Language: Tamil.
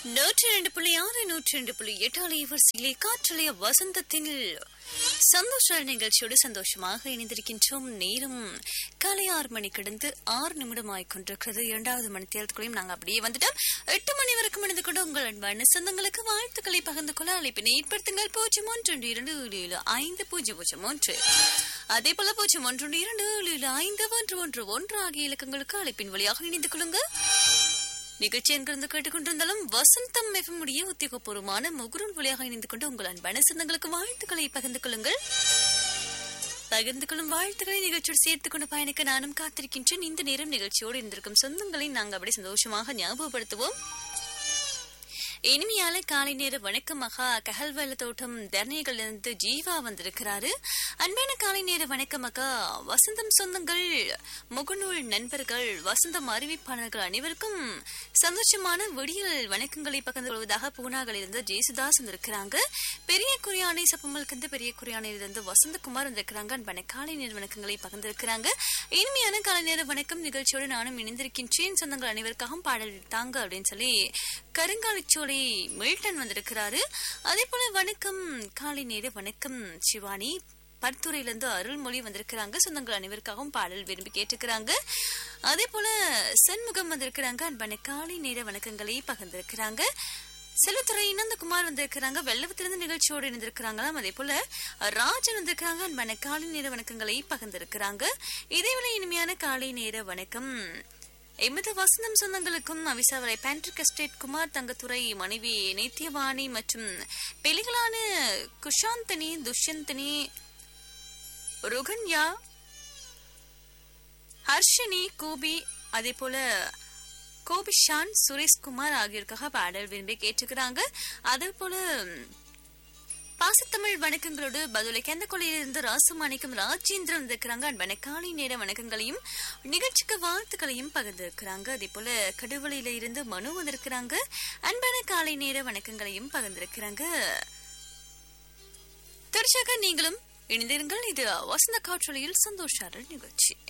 நூற்றி ரெண்டு புள்ளி ஆறு நூற்றி ரெண்டு புள்ளி எட்டு அலைவரிசையிலே காற்றலைய வசந்தத்தில் சந்தோஷ நிகழ்ச்சியோடு சந்தோஷமாக இணைந்திருக்கின்றோம் நேரம் காலை ஆறு மணி கடந்து ஆறு நிமிடம் ஆய்கொண்டிருக்கிறது இரண்டாவது மணி தேர்தலுக்குள்ளையும் நாங்கள் அப்படியே வந்துட்டோம் எட்டு மணி வரைக்கும் இணைந்து கொண்டு உங்கள் அன்பான சொந்தங்களுக்கு வாழ்த்துக்களை பகிர்ந்து கொள்ள அழைப்பினை ஏற்படுத்துங்கள் பூஜ்ஜியம் ஒன்று ரெண்டு இரண்டு ஏழு ஏழு ஐந்து பூஜ்ஜியம் பூஜ்ஜியம் ஒன்று அதே போல பூஜ்ஜியம் ஒன்று ரெண்டு இரண்டு ஏழு ஏழு ஐந்து ஒன்று ஒன்று ஒன்று ஆகிய இலக்கங்களுக்கு அழைப்பின் வழியாக இணைந்து கொள்ளுங்கள் நிகழ்ச்சி எங்கிருந்து கேட்டுக்கொண்டிருந்தாலும் வசந்தம் எஃப்எம்முடைய உத்தியோகபூர்வமான முகுருன் வழியாக இணைந்து கொண்டு உங்கள் அன்பான சொந்தங்களுக்கு வாழ்த்துக்களை பகிர்ந்து கொள்ளுங்கள் பகிர்ந்து கொள்ளும் வாழ்த்துக்களை நிகழ்ச்சியோடு சேர்த்துக் கொண்டு பயணிக்க நானும் காத்திருக்கின்றேன் இந்த நேரம் நிகழ்ச்சியோடு இருந்திருக்கும் சொந்தங்களை நாங்கள் அப்படி சந்தோஷமாக ஞாபகப்படுத்துவோம் இனிமையால காலை நேர வணக்கம் மகா கஹல்வெல்ல தோட்டம் தர்ணிகளிலிருந்து ஜீவா வந்திருக்கிறாரு அன்பான காலை நேர வணக்கம் மகா வசந்தம் சொந்தங்கள் முகநூல் நண்பர்கள் வசந்தம் அறிவிப்பாளர்கள் அனைவருக்கும் சந்தோஷமான விடியல் வணக்கங்களை பகிர்ந்து கொள்வதாக பூனாகளிலிருந்து ஜேசுதாஸ் வந்திருக்கிறாங்க பெரிய குறியானை சப்பமல் கந்த பெரிய குறியானையிலிருந்து வசந்தகுமார் வந்திருக்கிறாங்க அன்பான காலை நேர வணக்கங்களை பகிர்ந்திருக்கிறாங்க இனிமையான காலை நேர வணக்கம் நிகழ்ச்சியோடு நானும் இணைந்திருக்கின்றேன் சொந்தங்கள் அனைவருக்காகவும் பாடல் தாங்க அப்படின்னு சொல்லி கருங்காலிச்சோலை மில்டன் வந்திருக்கிறாரு அதே போல வணக்கம் காலை நேர வணக்கம் சிவானி பர்த்துறையிலிருந்து அருள்மொழி வந்திருக்கிறாங்க சொந்தங்கள் அனைவருக்காகவும் பாடல் விரும்பி கேட்டுக்கிறாங்க அதே போல சண்முகம் வந்திருக்கிறாங்க அன்பான காலை நேர வணக்கங்களை பகிர்ந்திருக்கிறாங்க செல்வத்துறை இனந்தகுமார் வந்திருக்கிறாங்க வெள்ளவத்திலிருந்து நிகழ்ச்சியோடு இணைந்திருக்கிறாங்களாம் அதே போல ராஜன் வந்திருக்கிறாங்க அன்பான காலை நேர வணக்கங்களை பகிர்ந்திருக்கிறாங்க இதேவேளை இனிமையான காலை நேர வணக்கம் எமது வசந்தம் சொந்தங்களுக்கும் அவிசாவரை பேண்ட்ரிக் எஸ்டேட் குமார் தங்கத்துறை மனைவி நித்யவாணி மற்றும் பெலிகளான குஷாந்தனி துஷ்யந்தனி ருகன்யா ஹர்ஷினி கோபி அதே போல கோபிஷான் சுரேஷ்குமார் ஆகியோருக்காக பாடல் விரும்பி கேட்டுக்கிறாங்க அதே போல பாசத்தமிழ் வணக்கங்களோடு பதிலை கெந்தக்கொலையிலிருந்து ராசுமாணிக்கம் ராஜேந்திரன் வந்திருக்கிறாங்க அன்பான காலை நேர வணக்கங்களையும் நிகழ்ச்சிக்கு வாழ்த்துக்களையும் பகிர்ந்திருக்கிறாங்க அதே போல கடுவலையில இருந்து மனு வந்திருக்கிறாங்க அன்பான காலை நேர வணக்கங்களையும் பகிர்ந்திருக்கிறாங்க தொடர்ச்சியாக நீங்களும் இணைந்திருங்கள் இது வசந்த காற்றொலியில் சந்தோஷாரல் நிகழ்ச்சி